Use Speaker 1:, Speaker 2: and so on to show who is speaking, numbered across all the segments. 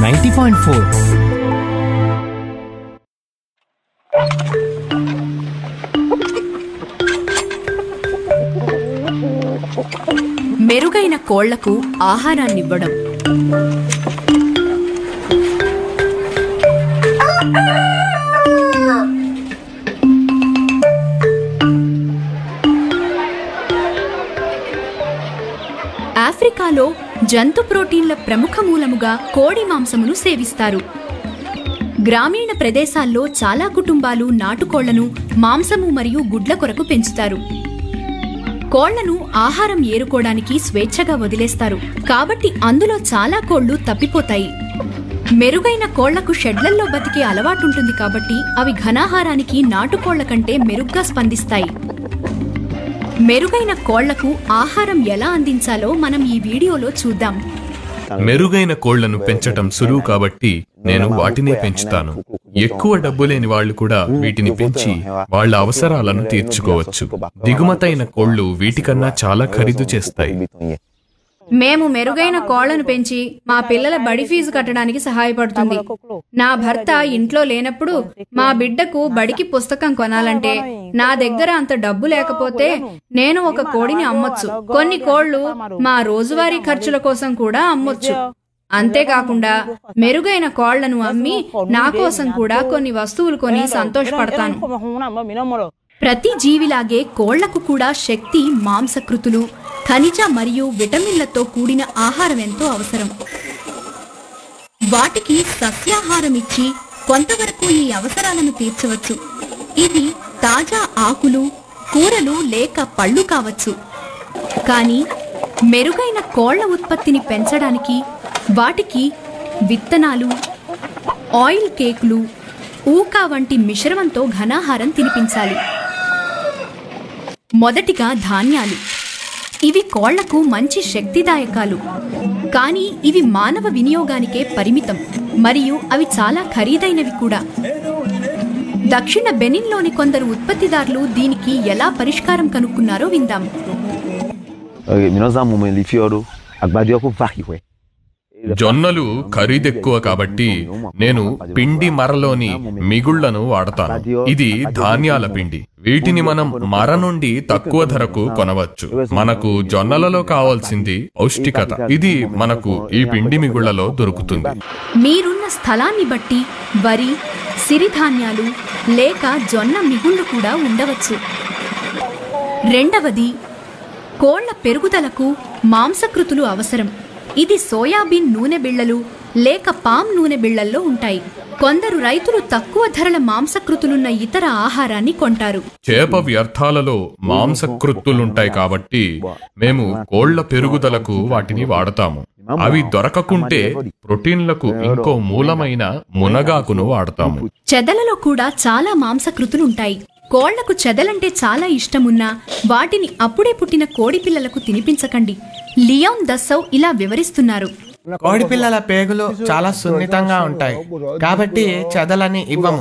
Speaker 1: Ninety point four
Speaker 2: మెరుగైన కోళ్లకు ఆహారాన్నివ్వడం ఆఫ్రికాలో జంతు ప్రోటీన్ల ప్రముఖ మూలముగా కోడి మాంసమును సేవిస్తారు గ్రామీణ ప్రదేశాల్లో చాలా కుటుంబాలు నాటుకోళ్లను మాంసము మరియు గుడ్ల కొరకు పెంచుతారు కోళ్లను ఆహారం ఏరుకోవడానికి స్వేచ్ఛగా వదిలేస్తారు కాబట్టి అందులో చాలా కోళ్లు తప్పిపోతాయి మెరుగైన కోళ్లకు షెడ్లల్లో బతికే అలవాటుంటుంది కాబట్టి అవి ఘనాహారానికి నాటుకోళ్ల కంటే మెరుగ్గా స్పందిస్తాయి మెరుగైన కోళ్లకు ఆహారం ఎలా అందించాలో మనం ఈ వీడియోలో చూద్దాం
Speaker 3: మెరుగైన కోళ్లను పెంచటం సులువు కాబట్టి నేను వాటినే పెంచుతాను ఎక్కువ డబ్బు లేని వాళ్ళు కూడా వీటిని పెంచి వాళ్ళ అవసరాలను తీర్చుకోవచ్చు దిగుమతైన కోళ్లు వీటికన్నా చాలా ఖరీదు చేస్తాయి
Speaker 2: మేము మెరుగైన కోళ్లను పెంచి మా పిల్లల బడి ఫీజు కట్టడానికి సహాయపడుతుంది నా భర్త ఇంట్లో లేనప్పుడు మా బిడ్డకు బడికి పుస్తకం కొనాలంటే నా దగ్గర అంత డబ్బు లేకపోతే నేను ఒక కోడిని అమ్మొచ్చు కొన్ని కోళ్లు మా రోజువారీ ఖర్చుల కోసం కూడా అమ్మొచ్చు అంతేకాకుండా మెరుగైన కోళ్లను అమ్మి నా కోసం కూడా కొన్ని వస్తువులు కొని సంతోషపడతాను ప్రతి జీవిలాగే కోళ్లకు కూడా శక్తి మాంసకృతులు ఖనిజ మరియు విటమిన్లతో కూడిన ఆహారం ఎంతో అవసరం వాటికి సస్యాహారం ఇచ్చి కొంతవరకు ఈ అవసరాలను తీర్చవచ్చు ఇది తాజా ఆకులు కూరలు లేక పళ్ళు కావచ్చు కానీ మెరుగైన కోళ్ల ఉత్పత్తిని పెంచడానికి వాటికి విత్తనాలు ఆయిల్ కేకులు ఊకా వంటి మిశ్రమంతో ఘనాహారం తినిపించాలి మొదటిగా ధాన్యాలు ఇవి కోళ్లకు మంచి శక్తిదాయకాలు కానీ ఇవి మానవ వినియోగానికే పరిమితం మరియు అవి చాలా ఖరీదైనవి కూడా దక్షిణ బెనిన్లోని కొందరు ఉత్పత్తిదారులు దీనికి ఎలా పరిష్కారం కనుక్కున్నారో విందాం
Speaker 4: Minoza mumelifioro agbadi ọkụ vakiwe.
Speaker 3: జొన్నలు ఖరీదెక్కువ కాబట్టి నేను పిండి మరలోని మిగుళ్లను వాడతాను ఇది ధాన్యాల పిండి వీటిని మనం మర నుండి తక్కువ ధరకు కొనవచ్చు మనకు జొన్నలలో కావాల్సింది పౌష్టికత ఇది మనకు ఈ పిండి మిగుళ్లలో దొరుకుతుంది
Speaker 2: మీరున్న స్థలాన్ని బట్టి వరి సిరిధాన్యాలు లేక జొన్న మిగుళ్ళు కూడా ఉండవచ్చు రెండవది కోళ్ల పెరుగుదలకు మాంసకృతులు అవసరం ఇది సోయాబీన్ నూనె బిళ్ళలు లేక పామ్ నూనె బిళ్ళల్లో ఉంటాయి కొందరు రైతులు తక్కువ ధరల మాంసకృతులున్న ఇతర ఆహారాన్ని కొంటారు
Speaker 3: చేప వ్యర్థాలలో మాంసకృత్తులుంటాయి కాబట్టి మేము కోళ్ల పెరుగుదలకు వాటిని వాడతాము అవి దొరకకుంటే ప్రోటీన్లకు ఇంకో మూలమైన మునగాకును వాడతాము
Speaker 2: చెదలలో కూడా చాలా మాంసకృతులుంటాయి కోళ్లకు చెదలంటే చాలా ఇష్టమున్నా వాటిని అప్పుడే పుట్టిన కోడి పిల్లలకు తినిపించకండి లియోన్ దస్సౌ ఇలా వివరిస్తున్నారు
Speaker 5: కోడి పిల్లల పేగులు చాలా సున్నితంగా ఉంటాయి కాబట్టి చెదలని ఇవ్వము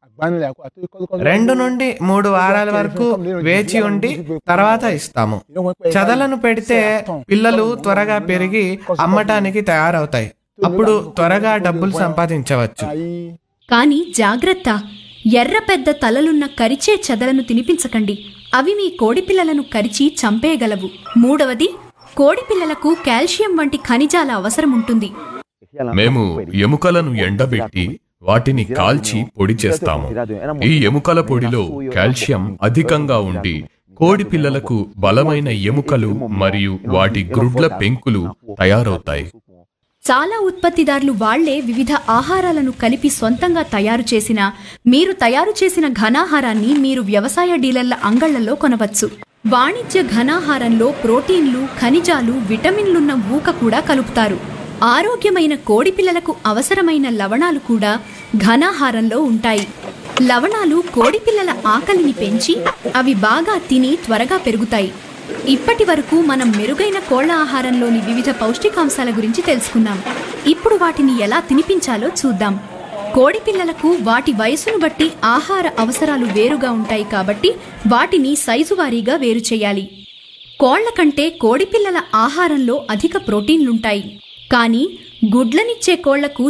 Speaker 5: రెండు నుండి మూడు వారాల వరకు వేచి ఉండి తర్వాత ఇస్తాము చెదలను పెడితే పిల్లలు త్వరగా పెరిగి అమ్మటానికి తయారవుతాయి అప్పుడు త్వరగా డబ్బులు సంపాదించవచ్చు
Speaker 2: కానీ జాగ్రత్త ఎర్ర పెద్ద తలలున్న కరిచే చెదలను తినిపించకండి అవి మీ కోడి పిల్లలను కరిచి చంపేయగలవు మూడవది కోడి పిల్లలకు కాల్షియం వంటి ఖనిజాల అవసరం ఉంటుంది
Speaker 3: మేము ఎముకలను ఎండబెట్టి వాటిని కాల్చి పొడి చేస్తాము ఈ ఎముకల పొడిలో కాల్షియం అధికంగా ఉండి కోడి పిల్లలకు బలమైన ఎముకలు మరియు వాటి గ్రుడ్ల పెంకులు తయారవుతాయి
Speaker 2: చాలా ఉత్పత్తిదారులు వాళ్లే వివిధ ఆహారాలను కలిపి సొంతంగా తయారు చేసిన మీరు తయారు చేసిన ఘనాహారాన్ని మీరు వ్యవసాయ డీలర్ల అంగళ్లలో కొనవచ్చు వాణిజ్య ఘనాహారంలో ప్రోటీన్లు ఖనిజాలు విటమిన్లున్న ఊక కూడా కలుపుతారు ఆరోగ్యమైన కోడి పిల్లలకు అవసరమైన లవణాలు కూడా ఘనాహారంలో ఉంటాయి లవణాలు కోడి పిల్లల ఆకలిని పెంచి అవి బాగా తిని త్వరగా పెరుగుతాయి ఇప్పటి వరకు మనం మెరుగైన కోళ్ల ఆహారంలోని వివిధ పౌష్టికాంశాల గురించి తెలుసుకున్నాం ఇప్పుడు వాటిని ఎలా తినిపించాలో చూద్దాం కోడి పిల్లలకు వాటి వయసును బట్టి ఆహార అవసరాలు వేరుగా ఉంటాయి కాబట్టి వాటిని సైజు వారీగా వేరు చేయాలి కోళ్ల కంటే కోడి పిల్లల ఆహారంలో అధిక ప్రోటీన్లుంటాయి కానీ గుడ్లనిచ్చే కోళ్లకు